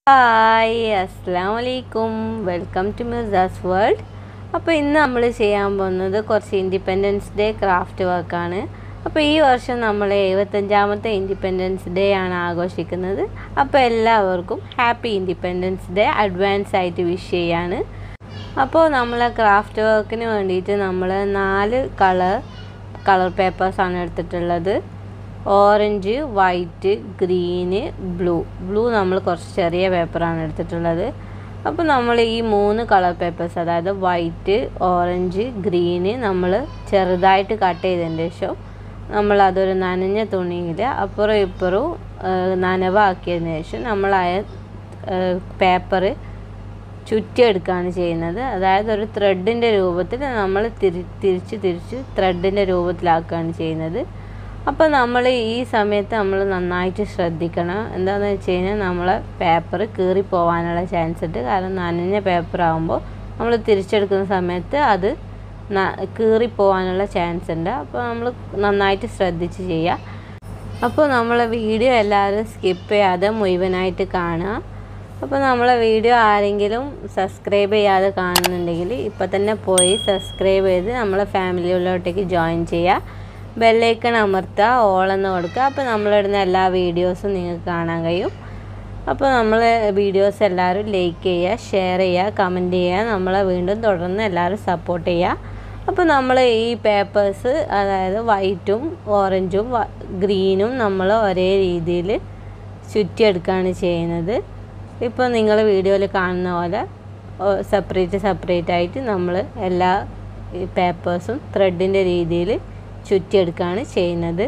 hi അസ്സാം വലൈക്കും welcome to മിർസാസ് world അപ്പോൾ ഇന്ന് നമ്മൾ ചെയ്യാൻ പോകുന്നത് കുറച്ച് ഇൻഡിപെൻഡൻസ് ഡേ ക്രാഫ്റ്റ് വർക്കാണ് അപ്പോൾ ഈ വർഷം നമ്മൾ എഴുപത്തഞ്ചാമത്തെ ഇൻഡിപെൻഡൻസ് ഡേ ആണ് ആഘോഷിക്കുന്നത് അപ്പോൾ എല്ലാവർക്കും ഹാപ്പി ഇൻഡിപെൻഡൻസ് ഡേ അഡ്വാൻസ് ആയിട്ട് വിഷ് ചെയ്യാണ് അപ്പോൾ നമ്മൾ ക്രാഫ്റ്റ് വർക്കിന് വേണ്ടിയിട്ട് നമ്മൾ നാല് കളർ കളർ പേപ്പേഴ്സാണ് എടുത്തിട്ടുള്ളത് orange white green blue blue നമ്മൾ കുറച്ച് ചെറിയ പേപ്പറാണ് എടുത്തിട്ടുള്ളത് അപ്പോൾ നമ്മൾ ഈ മൂന്ന് കളർ പേപ്പേഴ്സ് അതായത് വൈറ്റ് ഓറഞ്ച് ഗ്രീന് നമ്മൾ ചെറുതായിട്ട് കട്ട് ചെയ്തതിന് ശേഷം നമ്മൾ അതൊരു നനഞ്ഞ തുണിയിൽ അപ്പുറം ഇപ്പുറവും നനവാക്കിയതിന് ശേഷം നമ്മൾ ആ പേപ്പർ ചുറ്റിയെടുക്കുകയാണ് ചെയ്യുന്നത് അതായത് ഒരു ത്രെഡിൻ്റെ രൂപത്തിൽ നമ്മൾ തിരി തിരിച്ച് തിരിച്ച് ത്രെഡിൻ്റെ രൂപത്തിലാക്കുകയാണ് ചെയ്യുന്നത് അപ്പോൾ നമ്മൾ ഈ സമയത്ത് നമ്മൾ നന്നായിട്ട് ശ്രദ്ധിക്കണം എന്താണെന്ന് വെച്ച് കഴിഞ്ഞാൽ നമ്മളെ പേപ്പർ കീറി പോകാനുള്ള ചാൻസ് ഉണ്ട് കാരണം നനഞ്ഞ പേപ്പർ ആകുമ്പോൾ നമ്മൾ തിരിച്ചെടുക്കുന്ന സമയത്ത് അത് കീറി പോകാനുള്ള ചാൻസ് ഉണ്ട് അപ്പോൾ നമ്മൾ നന്നായിട്ട് ശ്രദ്ധിച്ച് ചെയ്യുക അപ്പോൾ നമ്മളെ വീഡിയോ എല്ലാവരും സ്കിപ്പ് ചെയ്യാതെ മുഴുവനായിട്ട് കാണുക അപ്പോൾ നമ്മളെ വീഡിയോ ആരെങ്കിലും സബ്സ്ക്രൈബ് ചെയ്യാതെ കാണുന്നുണ്ടെങ്കിൽ ഇപ്പോൾ തന്നെ പോയി സബ്സ്ക്രൈബ് ചെയ്ത് നമ്മളെ ഫാമിലിയിലോട്ടേക്ക് ജോയിൻ ചെയ്യുക ബെല്ലൈക്കൺ അമർത്തുക ഓളെന്ന് കൊടുക്കുക അപ്പോൾ നമ്മളിടുന്ന എല്ലാ വീഡിയോസും നിങ്ങൾക്ക് കാണാൻ കഴിയും അപ്പോൾ നമ്മൾ വീഡിയോസ് എല്ലാവരും ലൈക്ക് ചെയ്യുക ഷെയർ ചെയ്യുക കമൻറ്റ് ചെയ്യുക നമ്മളെ വീണ്ടും തുടർന്ന് എല്ലാവരും സപ്പോർട്ട് ചെയ്യുക അപ്പോൾ നമ്മൾ ഈ പേപ്പേഴ്സ് അതായത് വൈറ്റും ഓറഞ്ചും ഗ്രീനും നമ്മൾ ഒരേ രീതിയിൽ ചുറ്റിയെടുക്കുകയാണ് ചെയ്യുന്നത് ഇപ്പോൾ നിങ്ങൾ വീഡിയോയിൽ കാണുന്ന പോലെ സെപ്പറേറ്റ് സെപ്പറേറ്റ് ആയിട്ട് നമ്മൾ എല്ലാ പേപ്പേഴ്സും ത്രെഡിൻ്റെ രീതിയിൽ ചുറ്റിയെടുക്കുകയാണ് ചെയ്യുന്നത്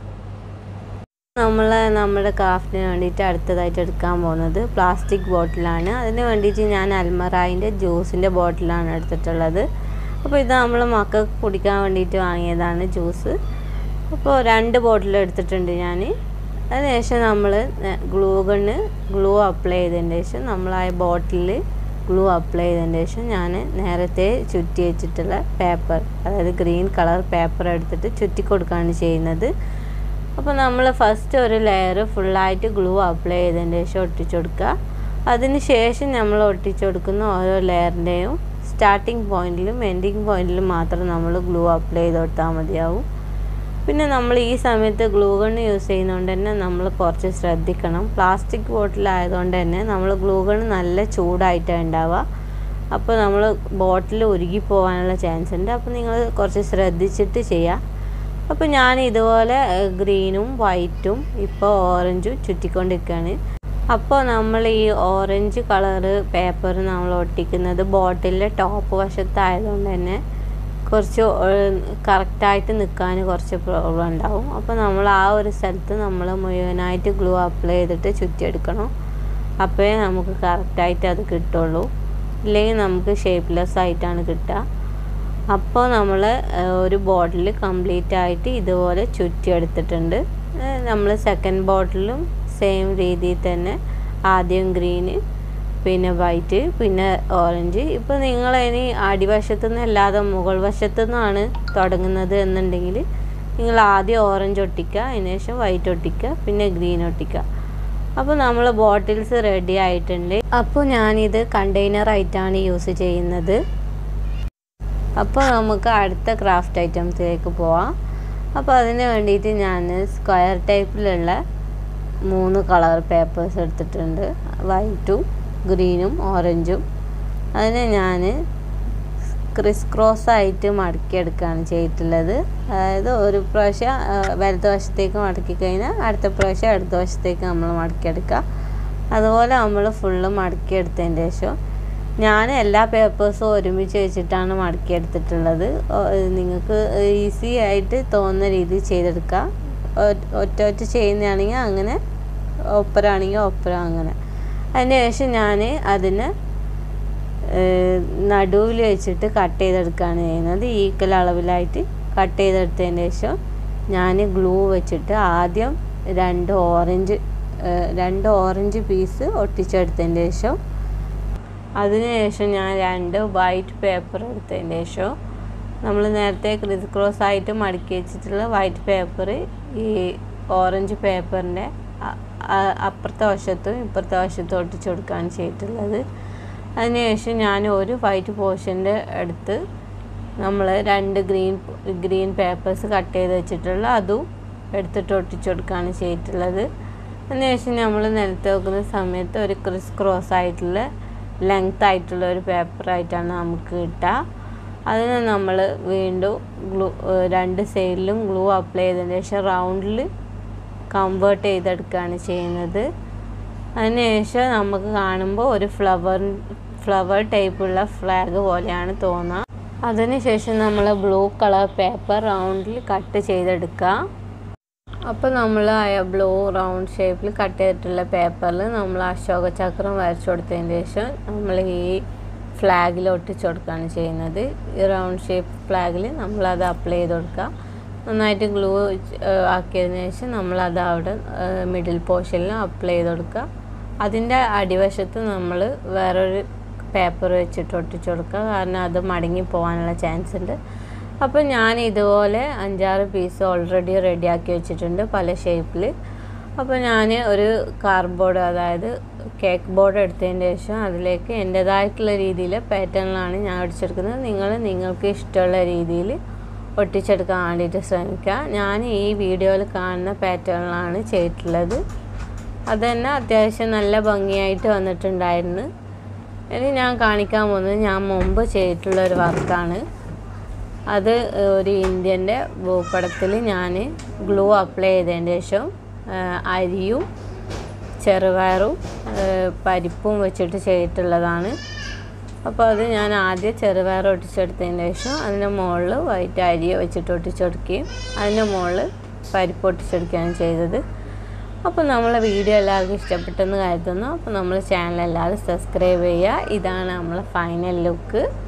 നമ്മൾ നമ്മുടെ ക്രാഫ്റ്റിന് വേണ്ടിയിട്ട് അടുത്തതായിട്ട് എടുക്കാൻ പോകുന്നത് പ്ലാസ്റ്റിക് ബോട്ടിലാണ് അതിന് വേണ്ടിയിട്ട് ഞാൻ അൽമറായിൻ്റെ ജ്യൂസിൻ്റെ ബോട്ടിലാണ് എടുത്തിട്ടുള്ളത് അപ്പോൾ ഇത് നമ്മൾ മക്കൾക്ക് കുടിക്കാൻ വേണ്ടിയിട്ട് വാങ്ങിയതാണ് ജ്യൂസ് അപ്പോൾ രണ്ട് ബോട്ടിൽ എടുത്തിട്ടുണ്ട് ഞാൻ അതിനുശേഷം നമ്മൾ ഗ്ലൂ ഗണ്ണ് ഗ്ലൂ അപ്ലൈ ചെയ്തതിന് ശേഷം നമ്മൾ ആ ബോട്ടിൽ ഗ്ലൂ അപ്ലൈ ചെയ്തതിന് ശേഷം ഞാൻ നേരത്തെ ചുറ്റി വെച്ചിട്ടുള്ള പേപ്പർ അതായത് ഗ്രീൻ കളർ പേപ്പർ എടുത്തിട്ട് ചുറ്റി കൊടുക്കുകയാണ് ചെയ്യുന്നത് അപ്പോൾ നമ്മൾ ഫസ്റ്റ് ഒരു ലെയർ ഫുള്ളായിട്ട് ഗ്ലൂ അപ്ലൈ ചെയ്തതിന് ശേഷം ഒട്ടിച്ചു കൊടുക്കുക അതിന് ശേഷം നമ്മൾ ഒട്ടിച്ചു കൊടുക്കുന്ന ഓരോ ലെയറിൻ്റെയും സ്റ്റാർട്ടിങ് പോയിന്റിലും എൻഡിങ് പോയിന്റിലും മാത്രം നമ്മൾ ഗ്ലൂ അപ്ലൈ ചെയ്ത് കൊടുത്താൽ മതിയാവും പിന്നെ നമ്മൾ ഈ സമയത്ത് ഗ്ലൂ ഗണ്ണ് യൂസ് ചെയ്യുന്നതുകൊണ്ട് തന്നെ നമ്മൾ കുറച്ച് ശ്രദ്ധിക്കണം പ്ലാസ്റ്റിക് ബോട്ടിലായതുകൊണ്ട് തന്നെ നമ്മൾ ഗ്ലൂ ഗണ്ണ് നല്ല ചൂടായിട്ടാണ് ഉണ്ടാവുക അപ്പോൾ നമ്മൾ ബോട്ടിൽ ഉരുകി പോകാനുള്ള ചാൻസ് ഉണ്ട് അപ്പോൾ നിങ്ങൾ കുറച്ച് ശ്രദ്ധിച്ചിട്ട് ചെയ്യുക അപ്പോൾ ഞാൻ ഇതുപോലെ ഗ്രീനും വൈറ്റും ഇപ്പോൾ ഓറഞ്ചും ചുറ്റിക്കൊണ്ടിരിക്കുകയാണ് അപ്പോൾ നമ്മൾ ഈ ഓറഞ്ച് കളറ് പേപ്പർ നമ്മൾ ഒട്ടിക്കുന്നത് ബോട്ടിലിൻ്റെ ടോപ്പ് വശത്തായതുകൊണ്ട് തന്നെ കുറച്ച് കറക്റ്റായിട്ട് നിൽക്കാൻ കുറച്ച് പ്രോബ്ലം ഉണ്ടാവും അപ്പോൾ നമ്മൾ ആ ഒരു സ്ഥലത്ത് നമ്മൾ മുഴുവനായിട്ട് ഗ്ലൂ അപ്ലൈ ചെയ്തിട്ട് ചുറ്റിയെടുക്കണം അപ്പോഴേ നമുക്ക് കറക്റ്റായിട്ട് അത് കിട്ടുള്ളൂ ഇല്ലെങ്കിൽ നമുക്ക് ഷേപ്പ്ലെസ് ആയിട്ടാണ് കിട്ടുക അപ്പോൾ നമ്മൾ ഒരു ബോട്ടിൽ കംപ്ലീറ്റ് ആയിട്ട് ഇതുപോലെ ചുറ്റിയെടുത്തിട്ടുണ്ട് നമ്മൾ സെക്കൻഡ് ബോട്ടിലും സെയിം രീതിയിൽ തന്നെ ആദ്യം ഗ്രീന് പിന്നെ വൈറ്റ് പിന്നെ ഓറഞ്ച് ഇപ്പോൾ നിങ്ങൾ ഇനി അടിവശത്തു നിന്ന് അല്ലാതെ മുകൾ വശത്തു നിന്നാണ് തുടങ്ങുന്നത് എന്നുണ്ടെങ്കിൽ നിങ്ങൾ ആദ്യം ഓറഞ്ച് ഒട്ടിക്കുക അതിന് ശേഷം വൈറ്റ് ഒട്ടിക്കുക പിന്നെ ഗ്രീൻ ഒട്ടിക്കുക അപ്പോൾ നമ്മൾ ബോട്ടിൽസ് റെഡി ആയിട്ടുണ്ട് അപ്പോൾ ഞാനിത് കണ്ടെയ്നർ ആയിട്ടാണ് യൂസ് ചെയ്യുന്നത് അപ്പോൾ നമുക്ക് അടുത്ത ക്രാഫ്റ്റ് ഐറ്റംസിലേക്ക് പോവാം അപ്പോൾ അതിന് വേണ്ടിയിട്ട് ഞാൻ സ്ക്വയർ ടൈപ്പിലുള്ള മൂന്ന് കളർ പേപ്പേഴ്സ് എടുത്തിട്ടുണ്ട് വൈറ്റും ഗ്രീനും ഓറഞ്ചും അതിനെ ഞാൻ ക്രിസ് ക്രോസ് ആയിട്ട് മടക്കിയെടുക്കുകയാണ് ചെയ്തിട്ടുള്ളത് അതായത് ഒരു പ്രാവശ്യം വലത് വശത്തേക്ക് മടക്കി കഴിഞ്ഞാൽ അടുത്ത പ്രാവശ്യം അടുത്ത വശത്തേക്ക് നമ്മൾ മടക്കിയെടുക്കുക അതുപോലെ നമ്മൾ ഫുള്ള് മടക്കിയെടുത്തതിന് ശേഷം ഞാൻ എല്ലാ പേപ്പേഴ്സും ഒരുമിച്ച് വെച്ചിട്ടാണ് മടക്കിയെടുത്തിട്ടുള്ളത് നിങ്ങൾക്ക് ഈസി ആയിട്ട് തോന്നുന്ന രീതിയിൽ ചെയ്തെടുക്കുക ഒറ്റ ഒറ്റ ചെയ്യുന്നതാണെങ്കിൽ അങ്ങനെ ഒപ്പരാണെങ്കിൽ ഒപ്പരം അങ്ങനെ അതിന് ശേഷം ഞാൻ അതിന് നടുവിൽ വെച്ചിട്ട് കട്ട് ചെയ്തെടുക്കുകയാണ് ചെയ്യുന്നത് ഈക്വൽ അളവിലായിട്ട് കട്ട് ചെയ്തെടുത്തതിന് ശേഷം ഞാൻ ഗ്ലൂ വെച്ചിട്ട് ആദ്യം രണ്ട് ഓറഞ്ച് രണ്ട് ഓറഞ്ച് പീസ് ഒട്ടിച്ചെടുത്തതിന് ശേഷം അതിനുശേഷം ഞാൻ രണ്ട് വൈറ്റ് പേപ്പർ എടുത്തതിന് ശേഷം നമ്മൾ നേരത്തെ ക്രിസ് ക്രോസ് ആയിട്ട് മടക്കി വെച്ചിട്ടുള്ള വൈറ്റ് പേപ്പർ ഈ ഓറഞ്ച് പേപ്പറിൻ്റെ ആ- അപ്പുറത്തെ വശത്തും ഇപ്പുറത്തെ വശത്തും ഒട്ടിച്ചു കൊടുക്കുകയാണ് ചെയ്തിട്ടുള്ളത് അതിനുശേഷം ഞാൻ ഒരു വൈറ്റ് പോർഷൻ്റെ അടുത്ത് നമ്മൾ രണ്ട് ഗ്രീൻ ഗ്രീൻ പേപ്പേഴ്സ് കട്ട് ചെയ്ത് വെച്ചിട്ടുള്ള അതും എടുത്തിട്ട് ഒട്ടിച്ചു കൊടുക്കുകയാണ് ചെയ്തിട്ടുള്ളത് അതിനുശേഷം നമ്മൾ നിലത്ത് വെക്കുന്ന സമയത്ത് ഒരു ക്രിസ് ക്രോസ് ആയിട്ടുള്ള ലെങ്ത് ആയിട്ടുള്ള ഒരു പേപ്പറായിട്ടാണ് നമുക്ക് കിട്ടുക അതിന് നമ്മൾ വീണ്ടും ഗ്ലൂ രണ്ട് സൈഡിലും ഗ്ലൂ അപ്ലൈ ചെയ്തതിന് ശേഷം റൗണ്ടിൽ കൺവേർട്ട് ചെയ്തെടുക്കുകയാണ് ചെയ്യുന്നത് അതിനുശേഷം നമുക്ക് കാണുമ്പോൾ ഒരു ഫ്ലവർ ഫ്ലവർ ടൈപ്പുള്ള ഫ്ലാഗ് പോലെയാണ് തോന്നുക അതിനുശേഷം നമ്മൾ ബ്ലൂ കളർ പേപ്പർ റൗണ്ടിൽ കട്ട് ചെയ്തെടുക്കുക അപ്പോൾ നമ്മൾ ബ്ലൂ റൗണ്ട് ഷേപ്പിൽ കട്ട് ചെയ്തിട്ടുള്ള പേപ്പറിൽ നമ്മൾ അശോക ചക്രം വരച്ചു കൊടുത്തതിന് ശേഷം നമ്മൾ ഈ ഫ്ലാഗിൽ ഒട്ടിച്ചു കൊടുക്കുകയാണ് ചെയ്യുന്നത് ഈ റൗണ്ട് ഷേപ്പ് ഫ്ലാഗിൽ നമ്മളത് അപ്ലൈ ചെയ്ത് കൊടുക്കുക നന്നായിട്ട് ഗ്ലൂ ആക്കിയതിന് ശേഷം നമ്മളത് അവിടെ മിഡിൽ പോർഷനിൽ അപ്ലൈ ചെയ്ത് കൊടുക്കുക അതിൻ്റെ അടിവശത്ത് നമ്മൾ വേറൊരു പേപ്പർ വെച്ചിട്ട് ഒട്ടിച്ചു കൊടുക്കുക കാരണം അത് മടങ്ങി പോകാനുള്ള ചാൻസ് ഉണ്ട് അപ്പോൾ ഞാൻ ഇതുപോലെ അഞ്ചാറ് പീസ് ഓൾറെഡി റെഡിയാക്കി വെച്ചിട്ടുണ്ട് പല ഷേപ്പിൽ അപ്പോൾ ഞാൻ ഒരു കാർഡ്ബോർഡ് അതായത് കേക്ക് ബോർഡ് എടുത്തതിന് ശേഷം അതിലേക്ക് എൻ്റേതായിട്ടുള്ള രീതിയിൽ പാറ്റേണിലാണ് ഞാൻ ഒട്ടിച്ചെടുക്കുന്നത് നിങ്ങൾ നിങ്ങൾക്ക് ഇഷ്ടമുള്ള രീതിയിൽ ഒട്ടിച്ചെടുക്കാൻ വേണ്ടിയിട്ട് ശ്രമിക്കുക ഞാൻ ഈ വീഡിയോയിൽ കാണുന്ന പാറ്റേണിലാണ് ചെയ്തിട്ടുള്ളത് അത് തന്നെ അത്യാവശ്യം നല്ല ഭംഗിയായിട്ട് വന്നിട്ടുണ്ടായിരുന്നു ഇനി ഞാൻ കാണിക്കാൻ പോകുന്നത് ഞാൻ മുമ്പ് ചെയ്തിട്ടുള്ള ഒരു വർക്കാണ് അത് ഒരു ഇന്ത്യൻ്റെ ഭൂപടത്തിൽ ഞാൻ ഗ്ലൂ അപ്ലൈ ചെയ്തതിന് ശേഷം ആ, അരിയും ചെറുപയറും ആ, പരിപ്പും വെച്ചിട്ട് ചെയ്തിട്ടുള്ളതാണ് അപ്പോൾ അത് ഞാൻ ആദ്യം ചെറുപയർ ഒട്ടിച്ചെടുത്തതിന് ശേഷം അതിൻ്റെ മുകളിൽ വൈറ്റ് അരി വെച്ചിട്ട് ഒട്ടിച്ചെടുക്കുകയും അതിൻ്റെ മുകളിൽ പരിപ്പ് ഒട്ടിച്ചെടുക്കുകയാണ് ചെയ്തത് അപ്പോൾ നമ്മളെ വീഡിയോ എല്ലാവർക്കും ഇഷ്ടപ്പെട്ടെന്ന് കരുതുന്നു അപ്പോൾ നമ്മൾ ചാനൽ എല്ലാവരും സബ്സ്ക്രൈബ് ചെയ്യുക ഇതാണ് നമ്മളെ ഫൈനൽ ലുക്ക്